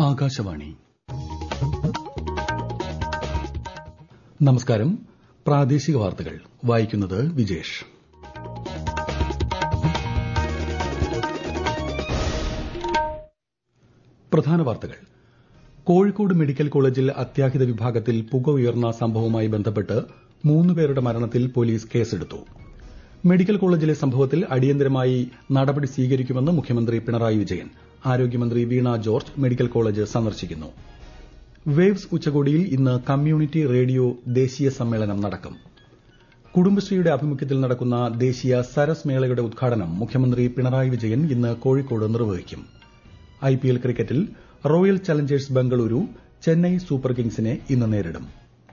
ആകാശവാണി നമസ്കാരം പ്രാദേശിക വാർത്തകൾ വായിക്കുന്നത് വിജേഷ് പ്രധാന വാർത്തകൾ കോഴിക്കോട് മെഡിക്കൽ കോളേജിൽ അത്യാഹിത വിഭാഗത്തിൽ പുക ഉയർന്ന സംഭവവുമായി ബന്ധപ്പെട്ട് മൂന്ന് പേരുടെ മരണത്തിൽ പോലീസ് കേസെടുത്തു മെഡിക്കൽ കോളേജിലെ സംഭവത്തിൽ അടിയന്തരമായി നടപടി സ്വീകരിക്കുമെന്ന് മുഖ്യമന്ത്രി പിണറായി വിജയൻ ആരോഗ്യമന്ത്രി വീണ ജോർജ് മെഡിക്കൽ കോളേജ് സന്ദർശിക്കുന്നു വേവ്സ് ഉച്ചകോടിയിൽ ഇന്ന് കമ്മ്യൂണിറ്റി റേഡിയോ ദേശീയ സമ്മേളനം നടക്കും കുടുംബശ്രീയുടെ ആഭിമുഖ്യത്തിൽ നടക്കുന്ന ദേശീയ സരസ് മേളയുടെ ഉദ്ഘാടനം മുഖ്യമന്ത്രി പിണറായി വിജയൻ ഇന്ന് കോഴിക്കോട് നിർവഹിക്കും ഐപിഎൽ ക്രിക്കറ്റിൽ royal Challengers Bengaluru Chennai super കിങ്സിനെ ഇന്ന് നേരിടും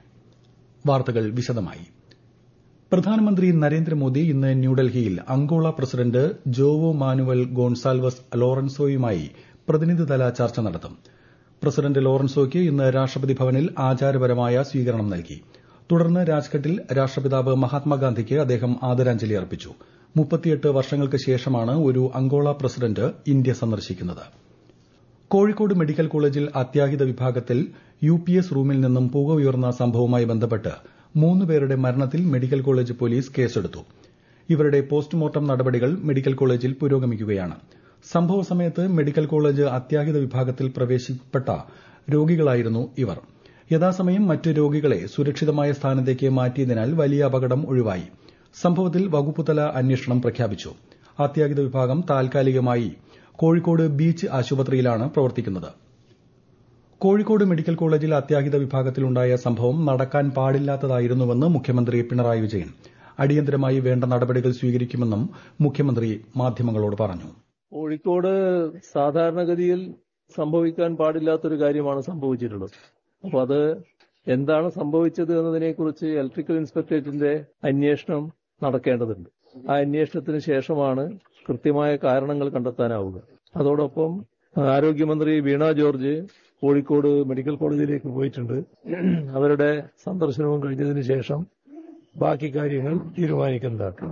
വാർത്തകൾ വിശദമായി പ്രധാനമന്ത്രി നരേന്ദ്രമോദി ഇന്ന് ന്യൂഡൽഹിയിൽ Angola president Joao Manuel Goncalves ലോറൻസോയുമായി പ്രതിനിധിതല ചർച്ച നടത്തും പ്രസിഡന്റ് ലോറൻസോയ്ക്ക് ഇന്ന് രാഷ്ട്രപതി ഭവനിൽ ആചാരപരമായ സ്വീകരണം നൽകി തുടർന്ന് രാജ്ഘട്ടിൽ രാഷ്ട്രപിതാവ് മഹാത്മാഗാന്ധിക്ക് അദ്ദേഹം ആദരാഞ്ജലി അർപ്പിച്ചു മുപ്പത്തിയെട്ട് വർഷങ്ങൾക്ക് ശേഷമാണ് ഒരു അങ്കോള പ്രസിഡന്റ് ഇന്ത്യ സന്ദർശിക്കുന്നത് കോഴിക്കോട് മെഡിക്കൽ കോളേജിൽ അത്യാഹിത വിഭാഗത്തിൽ യുപിഎസ് റൂമിൽ നിന്നും പുക ഉയർന്ന സംഭവവുമായി ബന്ധപ്പെട്ട് മൂന്ന് പേരുടെ മരണത്തിൽ മെഡിക്കൽ കോളേജ് പോലീസ് കേസെടുത്തു ഇവരുടെ പോസ്റ്റ്മോർട്ടം നടപടികൾ മെഡിക്കൽ കോളേജിൽ പുരോഗമിക്കുകയാണ് സംഭവ സമയത്ത് മെഡിക്കൽ കോളേജ് അത്യാഹിത വിഭാഗത്തിൽ പ്രവേശിക്കപ്പെട്ട രോഗികളായിരുന്നു ഇവർ യഥാസമയം മറ്റ് രോഗികളെ സുരക്ഷിതമായ സ്ഥാനത്തേക്ക് മാറ്റിയതിനാൽ വലിയ അപകടം ഒഴിവായി സംഭവത്തിൽ വകുപ്പുതല അന്വേഷണം പ്രഖ്യാപിച്ചു അത്യാഹിത വിഭാഗം താൽക്കാലികമായി കോഴിക്കോട് ബീച്ച് ആശുപത്രിയിലാണ് പ്രവർത്തിക്കുന്നത് കോഴിക്കോട് മെഡിക്കൽ കോളേജിൽ അത്യാഹിത വിഭാഗത്തിലുണ്ടായ സംഭവം നടക്കാൻ പാടില്ലാത്തതായിരുന്നുവെന്ന് മുഖ്യമന്ത്രി പിണറായി വിജയൻ അടിയന്തരമായി വേണ്ട നടപടികൾ സ്വീകരിക്കുമെന്നും മുഖ്യമന്ത്രി മാധ്യമങ്ങളോട് പറഞ്ഞു കോഴിക്കോട് സാധാരണഗതിയിൽ സംഭവിക്കാൻ പാടില്ലാത്തൊരു കാര്യമാണ് സംഭവിച്ചിട്ടുള്ളത് അപ്പൊ അത് എന്താണ് സംഭവിച്ചത് എന്നതിനെക്കുറിച്ച് ഇലക്ട്രിക്കൽ ഇൻസ്പെക്ടറേറ്റിന്റെ അന്വേഷണം നടക്കേണ്ടതുണ്ട് ആ അന്വേഷണത്തിന് ശേഷമാണ് കൃത്യമായ കാരണങ്ങൾ കണ്ടെത്താനാവുക അതോടൊപ്പം ആരോഗ്യമന്ത്രി വീണ ജോർജ് കോഴിക്കോട് മെഡിക്കൽ കോളേജിലേക്ക് പോയിട്ടുണ്ട് അവരുടെ സന്ദർശനവും കഴിഞ്ഞതിന് ശേഷം ബാക്കി കാര്യങ്ങൾ തീരുമാനിക്കുന്നതാണ്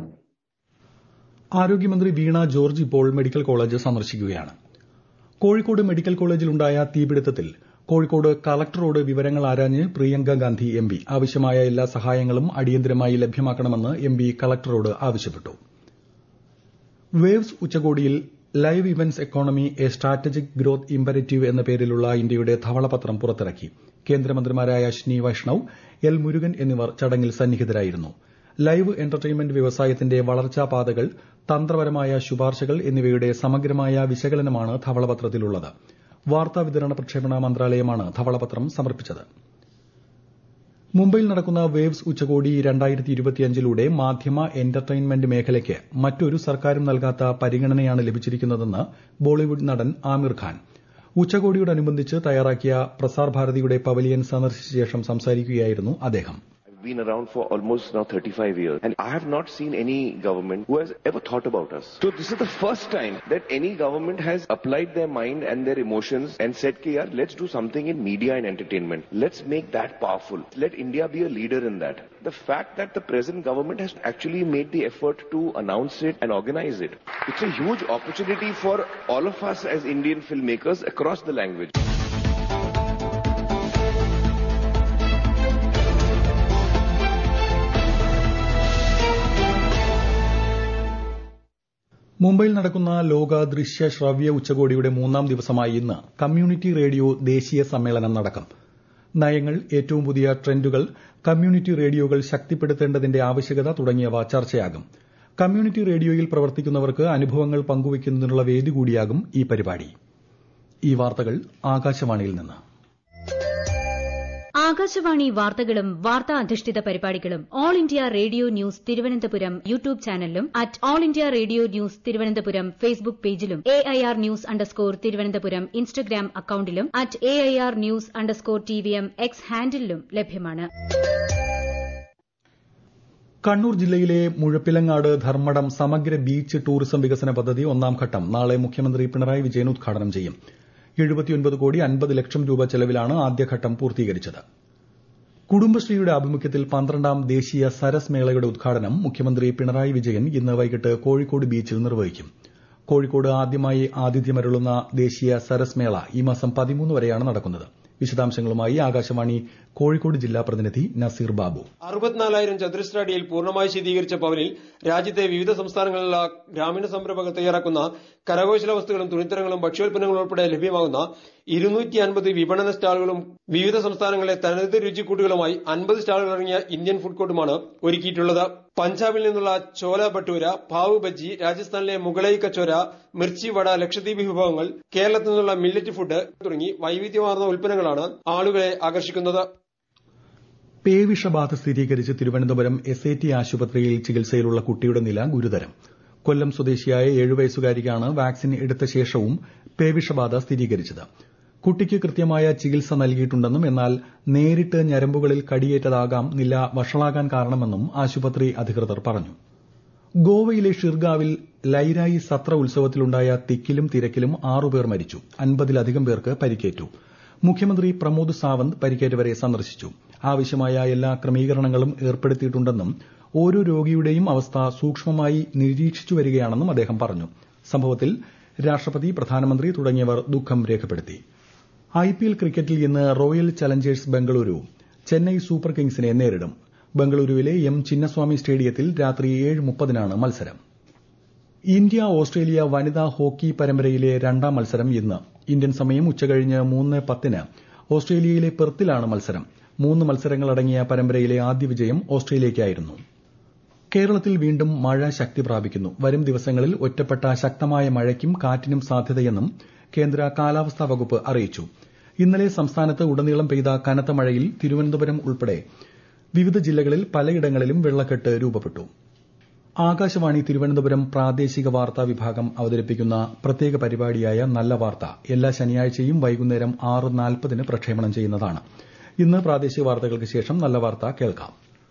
ആരോഗ്യമന്ത്രി വീണ ജോർജ് ഇപ്പോൾ മെഡിക്കൽ കോളേജ് സന്ദർശിക്കുകയാണ് കോഴിക്കോട് മെഡിക്കൽ കോളേജിലുണ്ടായ തീപിടുത്തത്തിൽ കോഴിക്കോട് കളക്ടറോട് വിവരങ്ങൾ ആരാഞ്ഞ് പ്രിയങ്ക ഗാന്ധി എം പി ആവശ്യമായ എല്ലാ സഹായങ്ങളും അടിയന്തരമായി ലഭ്യമാക്കണമെന്ന് എം പി കളക്ടറോട് ആവശ്യപ്പെട്ടു വേവ്സ് ഉച്ചകോടിയിൽ live events economy a strategic growth imperative എന്ന പേരിലുള്ള ഇന്ത്യയുടെ ധവളപത്രം പുറത്തിറക്കി കേന്ദ്രമന്ത്രിമാരായ അശ്വിനി വൈഷ്ണവ് എൽ മുരുകൻ എന്നിവർ ചടങ്ങിൽ സന്നിഹിതരായിരുന്നു ലൈവ് എന്റർടൈൻമെന്റ് വ്യവസായത്തിന്റെ വളർച്ചാ പാതകൾ തന്ത്രപരമായ ശുപാർശകൾ എന്നിവയുടെ സമഗ്രമായ വിശകലനമാണ് ധവളപത്രത്തിലുള്ളത് വാർത്താ വിതരണ പ്രക്ഷേപണ മന്ത്രാലയമാണ് ധവളപത്രം സമർപ്പിച്ചത് മുംബൈയിൽ നടക്കുന്ന വേവ്സ് ഉച്ചകോടി ലൂടെ മാധ്യമ എന്റർടൈൻമെന്റ് മേഖലയ്ക്ക് മറ്റൊരു സർക്കാരും നൽകാത്ത പരിഗണനയാണ് ലഭിച്ചിരിക്കുന്നതെന്ന് ബോളിവുഡ് നടൻ ആമിർ ഖാൻ ഉച്ചകോടിയോടനുബന്ധിച്ച് തയ്യാറാക്കിയ പ്രസാർ ഭാരതിയുടെ പവലിയൻ സന്ദർശിച്ച ശേഷം സംസാരിക്കുകയായിരുന്നു അദ്ദേഹം been around for almost now 35 years and I have not seen any government who has ever thought about us. So this is the first time that any government has applied their mind and their emotions and said, "Ki yaar, let's do something in media and entertainment. Let's make that powerful. Let India be a leader in that." The fact that the present government has actually made the effort to announce it and organize it, it's a huge opportunity for all of us as Indian filmmakers across the language. മുംബൈയിൽ നടക്കുന്ന ലോക ദൃശ്യ ശ്രവ്യ ഉച്ചകോടിയുടെ മൂന്നാം ദിവസമായ ഇന്ന് community radio ദേശീയ സമ്മേളനം നടക്കും നയങ്ങൾ ഏറ്റവും പുതിയ ട്രെൻഡുകൾ കമ്മ്യൂണിറ്റി റേഡിയോകൾ ശക്തിപ്പെടുത്തേണ്ടതിന്റെ ആവശ്യകത തുടങ്ങിയവ ചർച്ചയാകും കമ്മ്യൂണിറ്റി റേഡിയോയിൽ പ്രവർത്തിക്കുന്നവർക്ക് അനുഭവങ്ങൾ പങ്കുവയ്ക്കുന്നതിനുള്ള വേദി കൂടിയാകും ഈ പരിപാടി ഈ വാർത്തകൾ ആകാശവാണിയിൽ നിന്ന് ആകാശവാണി വാർത്തകളും വാർത്താ അധിഷ്ഠിത പരിപാടികളും All India Radio News Thiruvananthapuram YouTube ചാനലിലും at All India Radio News Thiruvananthapuram Facebook പേജിലും A I R news underscore Thiruvananthapuram Instagram അക്കൌണ്ടിലും at A I R news underscore T V M X ഹാൻഡിലും ലഭ്യമാണ് കണ്ണൂർ ജില്ലയിലെ മുഴപ്പിലങ്ങാട് ധർമ്മടം സമഗ്ര ബീച്ച് ടൂറിസം വികസന പദ്ധതി ഒന്നാം ഘട്ടം നാളെ മുഖ്യമന്ത്രി പിണറായി വിജയൻ ഉദ്ഘാടനം ചെയ്യും കോടി അൻപത് ലക്ഷം രൂപ ചെലവിലാണ് ആദ്യഘട്ടം പൂർത്തീകരിച്ചത് കുടുംബശ്രീയുടെ ആഭിമുഖ്യത്തിൽ പന്ത്രണ്ടാം ദേശീയ സരസ് മേളയുടെ ഉദ്ഘാടനം മുഖ്യമന്ത്രി പിണറായി വിജയൻ ഇന്ന് വൈകിട്ട് കോഴിക്കോട് ബീച്ചിൽ നിർവഹിക്കും കോഴിക്കോട് ആദ്യമായി ആതിഥ്യമരുളുന്ന ദേശീയ സരസ് മേള ഈ മാസം പതിമൂന്ന് വരെയാണ് നടക്കുന്നത് വിശദാംശങ്ങളുമായി ആകാശവാണി കോഴിക്കോട് ജില്ലാ പ്രതിനിധി നസീർ ബാബു അറുപത്തിനാലായിരം ചതുരശ്ര അടിയിൽ പൂർണ്ണമായി ശീതീകരിച്ച ഭവനിൽ രാജ്യത്തെ വിവിധ സംസ്ഥാനങ്ങളിലുള്ള ഗ്രാമീണ സംരംഭകർ തയ്യാറാക്കുന്ന കരകൌശല വസ്തുക്കളും തുണിത്തരങ്ങളും ഭക്ഷ്യോൽപ്പന്നങ്ങളും ഉൾപ്പെടെ ലഭ്യമാകുന്ന ഇരുന്നൂറ്റി അൻപത് വിപണന സ്റ്റാളുകളും വിവിധ സംസ്ഥാനങ്ങളിലെ തനത് രുചിക്കൂട്ടുകളുമായി അൻപത് സ്റ്റാളുകൾ അടങ്ങിയ ഇന്ത്യൻ ഫുഡ് കോർട്ടുമാണ് ഒരുക്കിയിട്ടുള്ളത് പഞ്ചാബിൽ നിന്നുള്ള ചോല ഭട്ടൂര പാവ് ബജ്ജി രാജസ്ഥാനിലെ മുഗളൈ കച്ചോര മിർച്ചി വട ലക്ഷദ്വീപ് വിഭവങ്ങൾ കേരളത്തിൽ നിന്നുള്ള മില്ലറ്റ് ഫുഡ് തുടങ്ങി വൈവിധ്യമാർന്ന ഉൽപ്പന്നങ്ങളാണ് ആളുകളെ ആകർഷിക്കുന്നത് പേവിഷബാധ സ്ഥിരീകരിച്ച് തിരുവനന്തപുരം എസ് ഐ ടി ആശുപത്രിയിൽ ചികിത്സയിലുള്ള കുട്ടിയുടെ നില ഗുരുതരം കൊല്ലം സ്വദേശിയായ ഏഴു വയസ്സുകാരിക്കാണ് വാക്സിൻ എടുത്ത ശേഷവും പേവിഷബാധ സ്ഥിരീകരിച്ചത് കുട്ടിക്ക് കൃത്യമായ ചികിത്സ നൽകിയിട്ടുണ്ടെന്നും എന്നാൽ നേരിട്ട് ഞരമ്പുകളിൽ കടിയേറ്റതാകാം നില വഷളാകാൻ കാരണമെന്നും ആശുപത്രി അധികൃതർ പറഞ്ഞു ഗോവയിലെ ഷിർഗാവിൽ ലൈരായി സത്ര ഉത്സവത്തിലുണ്ടായ തിക്കിലും തിരക്കിലും ആറുപേർ മരിച്ചു അൻപതിലധികം പേർക്ക് പരിക്കേറ്റു മുഖ്യമന്ത്രി പ്രമോദ് സാവന്ത് പരിക്കേറ്റവരെ സന്ദർശിച്ചു ആവശ്യമായ എല്ലാ ക്രമീകരണങ്ങളും ഏർപ്പെടുത്തിയിട്ടുണ്ടെന്നും ഓരോ രോഗിയുടെയും അവസ്ഥ സൂക്ഷ്മമായി നിരീക്ഷിച്ചു വരികയാണെന്നും അദ്ദേഹം പറഞ്ഞു സംഭവത്തിൽ രാഷ്ട്രപതി പ്രധാനമന്ത്രി തുടങ്ങിയവർ ദുഃഖം രേഖപ്പെടുത്തി ഐപിഎൽ ക്രിക്കറ്റിൽ ഇന്ന് Royal Challengers Bengaluru Chennai super കിങ്സിനെ നേരിടും ബംഗളൂരുവിലെ എം ചിന്നസ്വാമി സ്റ്റേഡിയത്തിൽ രാത്രി ഏഴ് മുപ്പതിനാണ് മത്സരം ഇന്ത്യ ഓസ്ട്രേലിയ വനിതാ ഹോക്കി പരമ്പരയിലെ രണ്ടാം മത്സരം ഇന്ന് ഇന്ത്യൻ സമയം ഉച്ചകഴിഞ്ഞ് മൂന്ന് പത്തിന് ഓസ്ട്രേലിയയിലെ പെർത്തിലാണ് മത്സരം മൂന്ന് മത്സരങ്ങളടങ്ങിയ പരമ്പരയിലെ ആദ്യ വിജയം ഓസ്ട്രേലിയയ്ക്കായിരുന്നു കേരളത്തിൽ വീണ്ടും മഴ ശക്തി പ്രാപിക്കുന്നു വരും ദിവസങ്ങളിൽ ഒറ്റപ്പെട്ട ശക്തമായ മഴയ്ക്കും കാറ്റിനും സാധ്യതയെന്നും കേന്ദ്ര കാലാവസ്ഥാ വകുപ്പ് അറിയിച്ചു ഇന്നലെ സംസ്ഥാനത്ത് ഉടനീളം പെയ്ത കനത്ത മഴയിൽ തിരുവനന്തപുരം ഉൾപ്പെടെ വിവിധ ജില്ലകളിൽ പലയിടങ്ങളിലും വെള്ളക്കെട്ട് രൂപപ്പെട്ടു ആകാശവാണി തിരുവനന്തപുരം പ്രാദേശിക വാർത്താ വിഭാഗം അവതരിപ്പിക്കുന്ന പ്രത്യേക പരിപാടിയായ നല്ല വാർത്ത എല്ലാ ശനിയാഴ്ചയും വൈകുന്നേരം ആറ് നാൽപ്പതിന് പ്രക്ഷേപണം ചെയ്യുന്നതാണ് ഇന്ന് പ്രാദേശിക വാർത്തകൾക്ക് ശേഷം നല്ല വാർത്ത കേൾക്കാം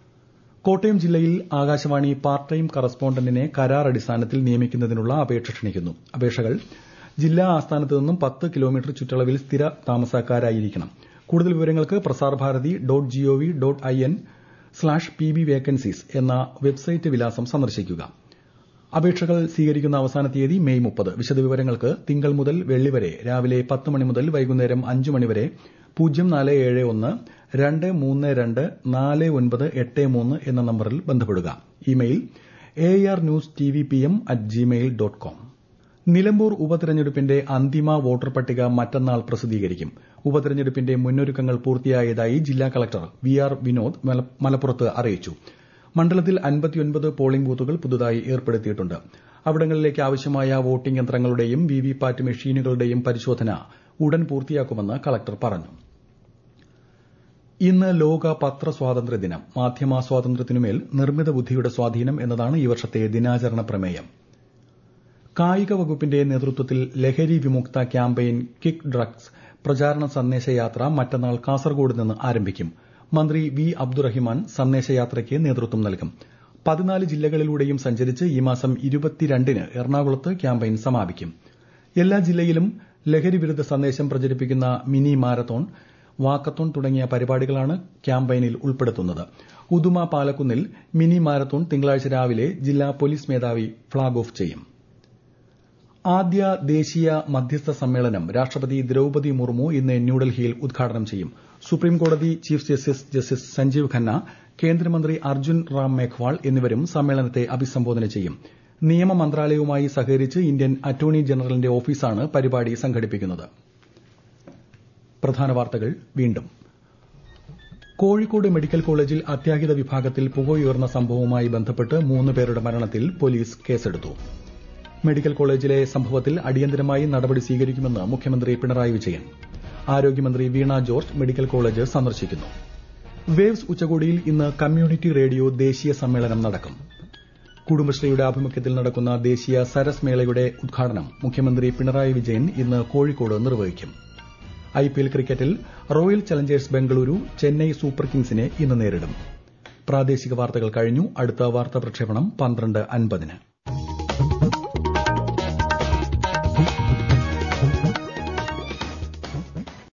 കോട്ടയം ജില്ലയിൽ ആകാശവാണി പാർട്ട് ടൈം കറസ്പോണ്ടന്റിനെ കരാർ അടിസ്ഥാനത്തിൽ നിയമിക്കുന്നതിനുള്ള അപേക്ഷ ക്ഷണിക്കുന്നു അപേക്ഷകൾ ജില്ലാ ആസ്ഥാനത്ത് നിന്നും പത്ത് കിലോമീറ്റർ ചുറ്റളവിൽ സ്ഥിര താമസക്കാരായിരിക്കണം കൂടുതൽ വിവരങ്ങൾക്ക് Prasar Bharati dot GOV dot I N slash P B vacancies എന്ന വെബ്സൈറ്റ് വിലാസം സന്ദർശിക്കുക അപേക്ഷകൾ സ്വീകരിക്കുന്ന അവസാന തീയതി മെയ് മുപ്പത് വിശദവിവരങ്ങൾക്ക് തിങ്കൾ മുതൽ വെള്ളി വരെ രാവിലെ പത്ത് മണി മുതൽ വൈകുന്നേരം അഞ്ച് മണി വരെ പൂജ്യം നാല് ഏഴ് ഒന്ന് രണ്ട് മൂന്ന് രണ്ട് നാല് ഒൻപത് എട്ട് മൂന്ന് എന്ന നമ്പറിൽ ബന്ധപ്പെടുക email A R news T V P M at Gmail dot com Nilambur ഉപതെരഞ്ഞെടുപ്പിന്റെ അന്തിമ വോട്ടർ പട്ടിക മറ്റന്നാൾ പ്രസിദ്ധീകരിക്കും ഉപതെരഞ്ഞെടുപ്പിന്റെ മുന്നൊരുക്കങ്ങൾ പൂർത്തിയായതായി ജില്ലാ കളക്ടർ വി ആർ വിനോദ് മലപ്പുറത്ത് അറിയിച്ചു മണ്ഡലത്തിൽ അൻപത്തിയൊൻപത് പോളിംഗ് ബൂത്തുകൾ പുതുതായി ഏർപ്പെടുത്തിയിട്ടുണ്ട് അവിടങ്ങളിലേക്ക് ആവശ്യമായ വോട്ടിംഗ് യന്ത്രങ്ങളുടെയും വി വി പാറ്റ് മെഷീനുകളുടെയും പരിശോധന ഉടൻ പൂർത്തിയാക്കുമെന്ന് കളക്ടർ പറഞ്ഞു ഇന്ന് ലോക പത്രസ്വാതന്ത്ര്യ ദിനം മാധ്യമ സ്വാതന്ത്ര്യത്തിനുമേൽ നിർമ്മിത ബുദ്ധിയുടെ സ്വാധീനം എന്നതാണ് ഈ വർഷത്തെ ദിനാചരണ പ്രമേയം കായിക വകുപ്പിന്റെ നേതൃത്വത്തിൽ ലഹരി വിമുക്ത ക്യാമ്പയിൻ കിക്ക് ഡ്രഗ്സ് പ്രചാരണ സന്ദേശയാത്ര മറ്റന്നാൾ കാസർഗോഡ് നിന്ന് ആരംഭിക്കും മന്ത്രി വി അബ്ദുറഹിമാൻ സന്ദേശയാത്രയ്ക്ക് നേതൃത്വം നൽകും പതിനാല് ജില്ലകളിലൂടെയും സഞ്ചരിച്ച് ഈ മാസം ഇരുപത്തിരണ്ടിന് എറണാകുളത്ത് ക്യാമ്പയിൻ സമാപിക്കും എല്ലാ ജില്ലയിലും ലഹരി വിരുദ്ധ സന്ദേശം പ്രചരിപ്പിക്കുന്ന മിനി മാരത്തോൺ വാക്കത്തോൺ തുടങ്ങിയ പരിപാടികളാണ് ക്യാമ്പയിനിൽ ഉൾപ്പെടുത്തുന്നത് ഉദുമ പാലക്കുന്നിൽ മിനി മാരത്തോൺ തിങ്കളാഴ്ച രാവിലെ ജില്ലാ പോലീസ് മേധാവി ഫ്ളാഗ് ഓഫ് ചെയ്യും ആദ്യ ദേശീയ മധ്യസ്ഥ സമ്മേളനം രാഷ്ട്രപതി ദ്രൌപതി മുർമു ഇന്ന് ന്യൂഡൽഹിയിൽ ഉദ്ഘാടനം ചെയ്യും സുപ്രീംകോടതി chief justice justice Sanjiv Khanna കേന്ദ്രമന്ത്രി അർജുൻ റാം മേഘ്വാൾ എന്നിവരും സമ്മേളനത്തെ അഭിസംബോധന ചെയ്യും നിയമ മന്ത്രാലയവുമായി സഹകരിച്ച് ഇന്ത്യൻ അറ്റോർണി ജനറലിന്റെ ഓഫീസാണ് പരിപാടി സംഘടിപ്പിക്കുന്നത് പ്രധാന വാർത്തകൾ വീണ്ടും കോഴിക്കോട് മെഡിക്കൽ കോളേജിൽ അത്യാഹിത വിഭാഗത്തിൽ പുകയുയർന്ന സംഭവവുമായി ബന്ധപ്പെട്ട് മൂന്ന് പേരുടെ മരണത്തിൽ പോലീസ് കേസെടുത്തു മെഡിക്കൽ കോളേജിലെ സംഭവത്തിൽ അടിയന്തരമായി നടപടി സ്വീകരിക്കുമെന്ന് മുഖ്യമന്ത്രി പിണറായി വിജയൻ ആരോഗ്യമന്ത്രി വീണ ജോർജ് മെഡിക്കൽ കോളേജ് സന്ദർശിക്കുന്നു വേവ്സ് ഉച്ചകോടിയിൽ ഇന്ന് കമ്മ്യൂണിറ്റി റേഡിയോ ദേശീയ സമ്മേളനം നടക്കും കുടുംബശ്രീയുടെ ആഭിമുഖ്യത്തിൽ നടക്കുന്ന ദേശീയ സരസ് മേളയുടെ ഉദ്ഘാടനം മുഖ്യമന്ത്രി പിണറായി വിജയൻ ഇന്ന് കോഴിക്കോട് നിർവഹിക്കും ഐപിഎൽ ക്രിക്കറ്റിൽ royal Challengers Bengaluru Chennai super കിങ്സിനെ ഇന്ന് നേരിടും പ്രാദേശിക വാർത്തകൾ കഴിഞ്ഞു അടുത്ത വാർത്താ പ്രക്ഷേപണം പന്ത്രണ്ട് അൻപതിന്